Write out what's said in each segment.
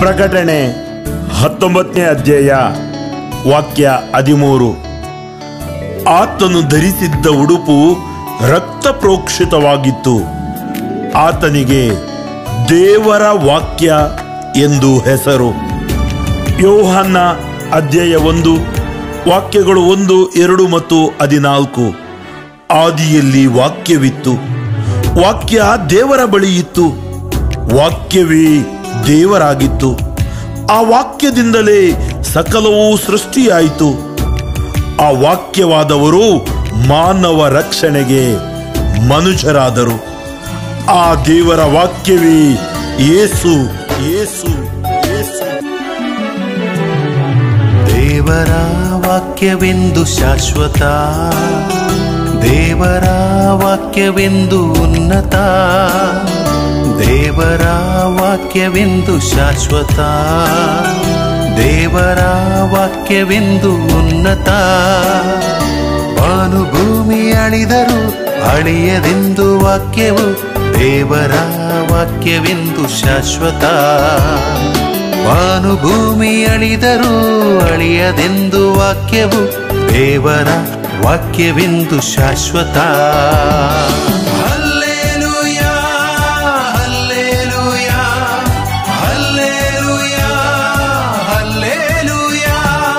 ಪ್ರಕಟಣೆ ಹತ್ತೊಂಬತ್ತನೇ ಅಧ್ಯಾಯ ವಾಕ್ಯ ಹದಿಮೂರು ಆತನು ಧರಿಸಿದ್ದ ಉಡುಪು ರಕ್ತ ಪ್ರೋಕ್ಷಿತವಾಗಿತ್ತು ಆತನಿಗೆ ದೇವರ ವಾಕ್ಯ ಎಂದು ಹೆಸರು ಯೋಹಾನ್ನ ಅಧ್ಯಾಯ ಒಂದು ವಾಕ್ಯಗಳು ಒಂದು ಎರಡು ಮತ್ತು ಹದಿನಾಲ್ಕು ಆದಿಯಲ್ಲಿ ವಾಕ್ಯವಿತ್ತು ವಾಕ್ಯ ದೇವರ ಬಳಿ ಇತ್ತು ವಾಕ್ಯವೇ ದೇವರಾಗಿತ್ತು ಆ ವಾಕ್ಯದಿಂದಲೇ ಸಕಲವೂ ಸೃಷ್ಟಿಯಾಯಿತು ಆ ವಾಕ್ಯವಾದವರು ಮಾನವ ರಕ್ಷಣೆಗೆ ಮನುಷ್ಯರಾದರು ಆ ದೇವರ ವಾಕ್ಯವೇ ಯೇಸು ಯೇಸು ಯೇಸು ದೇವರ ವಾಕ್ಯವೆಂದು ಶಾಶ್ವತ ದೇವರ ವಾಕ್ಯವೆಂದು ಉನ್ನತ ದೇವರ ವಾಕ್ಯವೆಂದು ಶಾಶ್ವತ ದೇವರ ವಾಕ್ಯವೆಂದು ಉನ್ನತ ಭಾನುಭೂಮಿ ಅಳಿದರು ಅಳಿಯದೆಂದು ವಾಕ್ಯವು ದೇವರ ವಾಕ್ಯವೆಂದು ಶಾಶ್ವತ ಭಾನುಭೂಮಿ ಅಳಿದರೂ ಅಳಿಯದೆಂದು ವಾಕ್ಯವು ದೇವರ ವಾಕ್ಯವೆಂದು ಶಾಶ್ವತ ಹಲ್ಲೇಲೂಯಾ, ಹಲ್ಲೇಲೂಯಾ, ಹಲ್ಲೇಲೂಯಾ, ಹಲ್ಲೇಲೂಯಾ.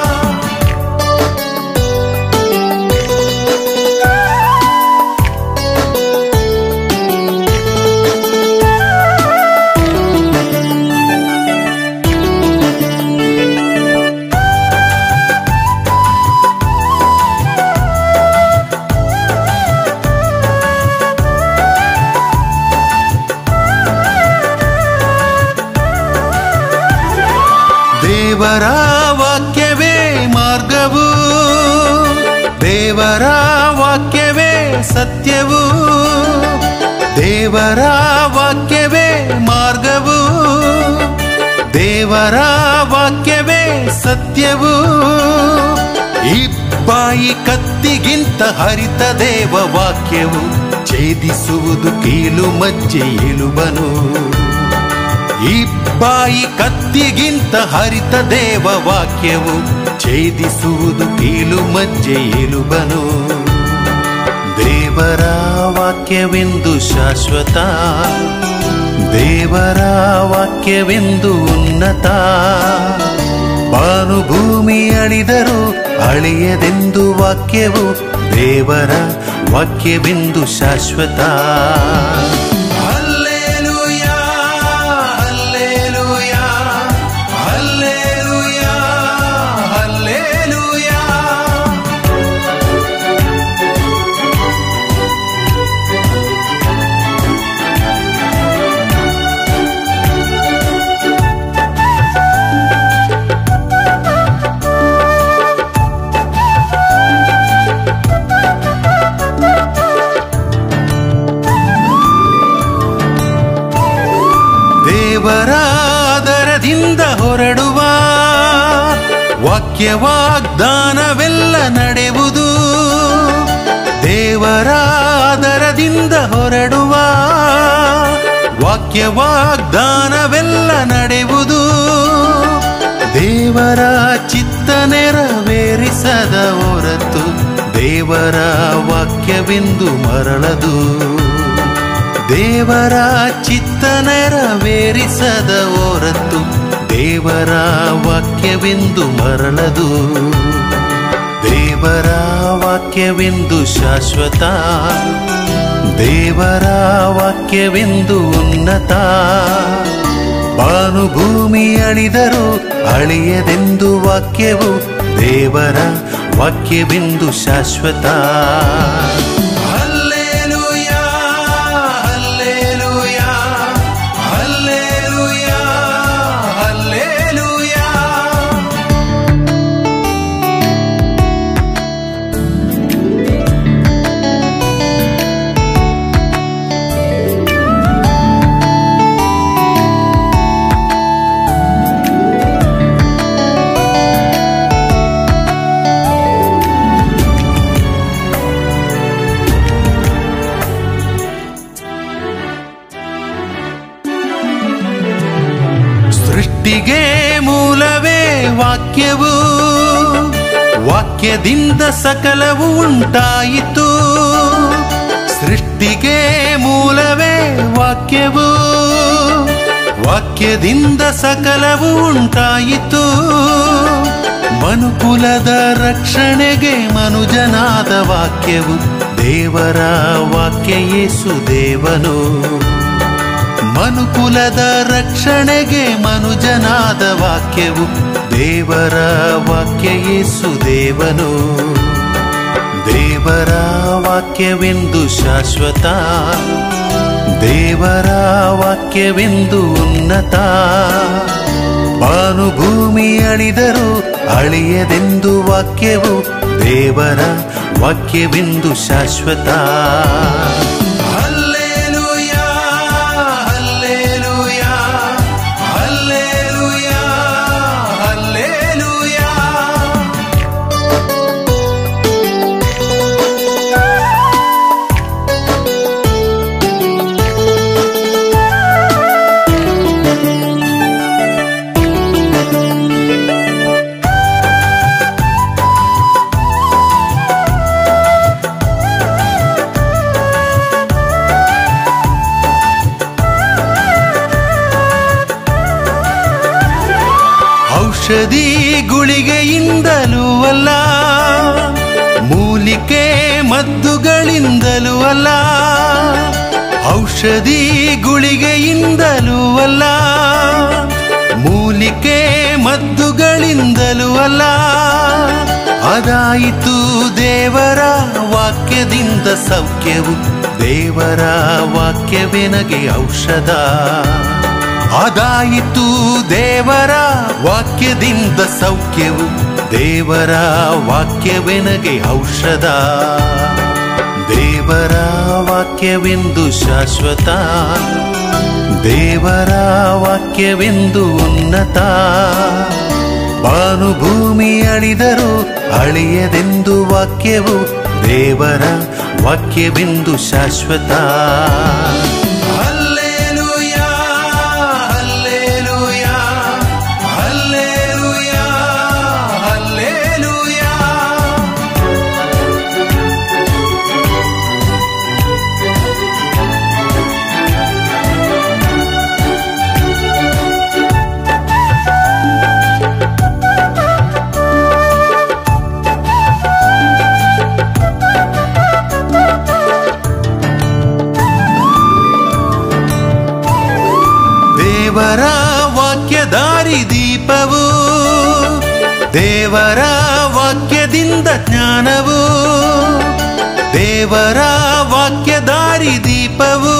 ದೇವರ ವಾಕ್ಯವೇ ಮಾರ್ಗವು ದೇವರ ವಾಕ್ಯವೇ ಸತ್ಯವು ದೇವರ ವಾಕ್ಯವೇ ಮಾರ್ಗವು ದೇವರ ವಾಕ್ಯವೇ ಸತ್ಯವು ಇಬ್ಬಾಯಿ ಕತ್ತಿಗಿಂತ ಹರಿತ ದೇವ ವಾಕ್ಯವು ಛೇದಿಸುವುದು ಕೀಲು ಮಜ್ಜೆ ಎಲುಬನು ಇಬ್ಬಾಯಿ ಕತ್ತಿಗಿಂತ ಹರಿತ ದೇವ ವಾಕ್ಯವು ಛೇದಿಸುವುದು ಕೀಲು ಮಜ್ಜೆ ಎಲುಬನು ದೇವರ ವಾಕ್ಯವೆಂದು ಶಾಶ್ವತ ದೇವರ ವಾಕ್ಯವೆಂದು ಉನ್ನತ ಭಾನುಭೂಮಿ ಅಳಿದರು ಅಳಿಯದೆಂದು ವಾಕ್ಯವು ದೇವರ ವಾಕ್ಯವೆಂದು ಶಾಶ್ವತ ಹಲ್ಲೇಲೂಯಾ, ಹಲ್ಲೇಲೂಯಾ, ಹಲ್ಲೇಲೂಯಾ, ಹಲ್ಲೇಲೂಯಾ. ದೇವರ ಆದರದಿಂದ ಹೊರಡುವ ವಾಕ್ಯ ವಾಗ್ದಾನವೆಲ್ಲ ನಡೆಯುವುದು ದೇವರ ಆದರದಿಂದ ಹೊರಡುವ ವಾಕ್ಯ ವಾಗ್ದಾನವೆಲ್ಲ ನಡೆಯುವುದು ದೇವರ ಚಿತ್ತ ನೆರವೇರಿಸದ ಹೊರತು ದೇವರ ವಾಕ್ಯವೆಂದು ಮರಳದು ದೇವರ ಚಿತ್ತ ನೆರವೇರಿಸದ ಹೊರತು ದೇವರ ವಾಕ್ಯವೆಂದು ಮರಳದು ದೇವರ ವಾಕ್ಯವೆಂದು ಶಾಶ್ವತ ದೇವರ ವಾಕ್ಯವೆಂದು ಉನ್ನತ ಭಾನುಭೂಮಿ ಅಳಿದರು ಅಳಿಯದೆಂದು ವಾಕ್ಯವು ದೇವರ ವಾಕ್ಯವೆಂದು ಶಾಶ್ವತ ಹಲ್ಲೇಲೂಯಾ, ಹಲ್ಲೇಲೂಯಾ, ಹಲ್ಲೇಲೂಯಾ, ಹಲ್ಲೇಲೂಯಾ. ಸೃಷ್ಟಿಗೆ ಮೂಲವೇ ವಾಕ್ಯವು ವಾಕ್ಯದಿಂದ ಸಕಲವು ಉಂಟಾಯಿತು ಸೃಷ್ಟಿಗೆ ಮೂಲವೇ ವಾಕ್ಯವು ವಾಕ್ಯದಿಂದ ಸಕಲವು ಉಂಟಾಯಿತು ಮನುಕುಲದ ರಕ್ಷಣೆಗೆ ಮನುಜನಾದ ವಾಕ್ಯವು ದೇವರ ವಾಕ್ಯ ಯೇಸು ದೇವನು ಮನುಕುಲದ ರಕ್ಷಣೆಗೆ ಮನುಜನಾದ ವಾಕ್ಯವು ದೇವರ ವಾಕ್ಯ ಯೇಸು ದೇವನು ದೇವರ ವಾಕ್ಯವೆಂದು ಶಾಶ್ವತ ದೇವರ ವಾಕ್ಯವೆಂದು ಉನ್ನತ ಭಾನುಭೂಮಿ ಅಳಿದರು ಅಳಿಯದೆಂದು ವಾಕ್ಯವು ದೇವರ ವಾಕ್ಯವೆಂದು ಶಾಶ್ವತ ಹಲ್ಲೇಲೂಯಾ, ಹಲ್ಲೇಲೂಯಾ, ಹಲ್ಲೇಲೂಯಾ, ಹಲ್ಲೇಲೂಯಾ. ಔಷಧಿ ಗುಳಿಗೆಯಿಂದಲೂ ಅಲ್ಲ ಮೂಲಿಕೆ ಮದ್ದುಗಳಿಂದಲೂ ಅಲ್ಲ ಔಷಧಿ ಗುಳಿಗೆಯಿಂದಲೂ ಅಲ್ಲ ಮೂಲಿಕೆ ಮದ್ದುಗಳಿಂದಲೂ ಅಲ್ಲ ಅದಾಯಿತು ದೇವರ ವಾಕ್ಯದಿಂದ ಸೌಖ್ಯವು ದೇವರ ವಾಕ್ಯವೆನಗೆ ಔಷಧ ಅದಾಯಿತು ದೇವರ ವಾಕ್ಯದಿಂದ ಸೌಖ್ಯವು ದೇವರ ವಾಕ್ಯವೆನಗೆ ಔಷಧ ದೇವರ ವಾಕ್ಯವೆಂದು ಶಾಶ್ವತ ದೇವರ ವಾಕ್ಯವೆಂದು ಉನ್ನತ ಭಾನುಭೂಮಿ ಅಳಿದರು ಅಳಿಯದೆಂದು ವಾಕ್ಯವು ದೇವರ ವಾಕ್ಯವೆಂದು ಶಾಶ್ವತ ಹಲ್ಲೇಲೂಯಾ, ಹಲ್ಲೇಲೂಯಾ, ಹಲ್ಲೇಲೂಯಾ, ಹಲ್ಲೇಲೂಯಾ. ದೇವರ ವಾಕ್ಯ ದಾರಿ ದೀಪವು ದೇವರ ವಾಕ್ಯದಿಂದ ಜ್ಞಾನವು ದೇವರ ವಾಕ್ಯ ದಾರಿ ದೀಪವು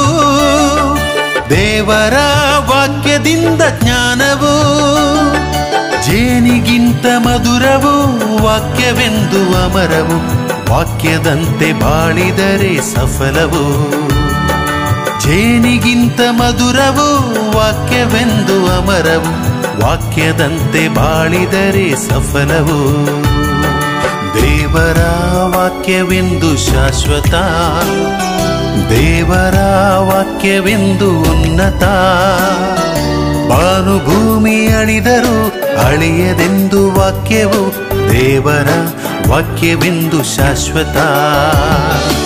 ದೇವರ ವಾಕ್ಯದಿಂದ ಜ್ಞಾನವು ಜೇನಿಗಿಂತ ಮಧುರವು ವಾಕ್ಯವೆಂದು ಅಮರವು ವಾಕ್ಯದಂತೆ ಬಾಳಿದರೆ ಸಫಲವು ಜೇನಿಗಿಂತ ಮಧುರವು ವಾಕ್ಯವೆಂದು ಅಮರವು ವಾಕ್ಯದಂತೆ ಬಾಳಿದರೆ ಸಫಲವು ದೇವರ ವಾಕ್ಯವೆಂದು ಶಾಶ್ವತ ದೇವರ ವಾಕ್ಯವೆಂದು ಉನ್ನತ ಭಾನುಭೂಮಿ ಅಳಿದರು ಅಳಿಯದೆಂದು ವಾಕ್ಯವು ದೇವರ ವಾಕ್ಯವೆಂದು ಶಾಶ್ವತ